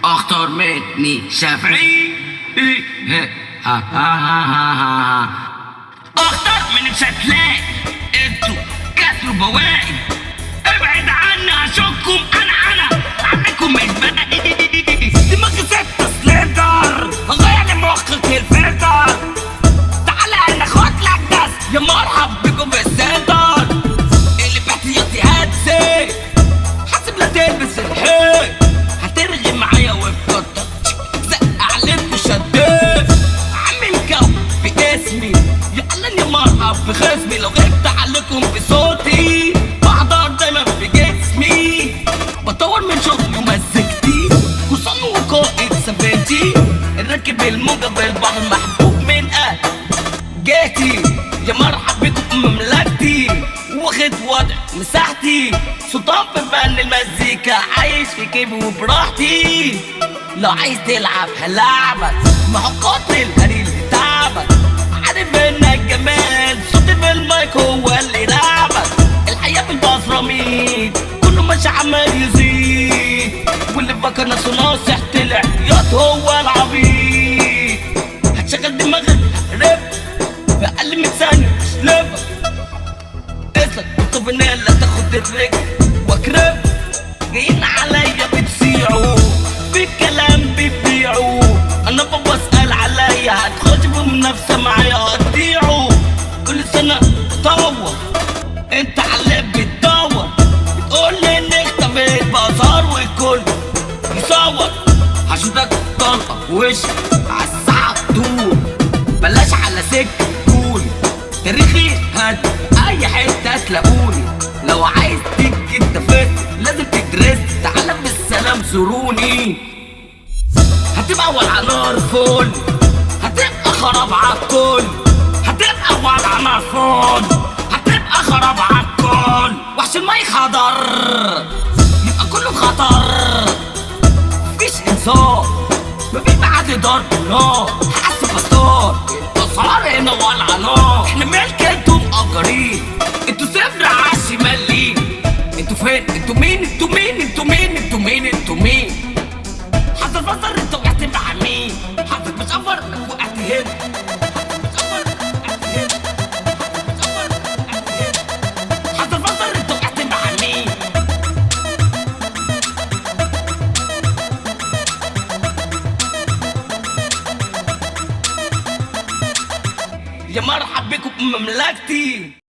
اختار مني شافعي ها ها ها ها ها اختار من مش هتلاقي انتوا كسروا بواقي ابعد عني اشوفكم انا انا عنكم مش باقي دماغي ست سلندر غير لي مخك الفلتر تعالى انا خد لك دس يا مرحب بكم في السنتر اللي باحتياطي هاتسي حاسب لا تلبس الحيط هترغي معايا وبكتر زق عليك وشديت عامل جو باسمي يلا يا مرحب بخصمي لو غبت عليكم بصوتي بحضر دايما بجسمي بطور من شغلي ومزجتي قصان وقائد سفينتي الراكب الموجة بالبحر محبوب من أهل جيتي يا مرحب بكم مملكتي واخد وضع مساحتي سلطان في فن المزيكا عايش في كيفي وبراحتي لو عايز تلعب هلعبك ما هو قاتل الهريل تعبك عارف انك جمال صوتي في المايك هو اللي لعبك الحياة في البصرة ميت كله ماشي عمال يزيد واللي فكر نفسه ناصح طلع ياض هو العبيط هتشغل دماغك رب في اقل من ثانيه سليبر اسلك بالطبنية لا تاخد الرجل واكرب جايين عليا بتسيعوا بالكلام بتبيعوا انا بابا اسال عليا هتخش بمنافسه معايا هتضيعوا كل سنه بطور انت على بتدور بتقول لي انك اختفيت بازار والكل يصور هشوفك طلقه في وشك عالساعه طول بلاش على سكه كوني تاريخي هات اي حته تلاقوني لو عايز تيجي التفت لازم تدرس تعالى بالسلام زوروني هتبقى ولع نار فل هتبقى خراب عالكل هتبقى ولع نار فل هتبقى خراب عالكل وحش المي خضر يبقى كله خطر مفيش انصاف مفيش بعد ضرب نار حاسب بستار الاسعار هنا ولع نار احنا ملك انتوا مأجرين انتوا صفر عالشمال ليه انتوا فين انتوا مين انتوا مين انتوا مين انتوا مين انتوا مين حضر بصر انت وقعت مع مين حضر مش اوفر وقعت هنا حضر بصر انت وقعت مع مين يا مرحب بكم بمملكتي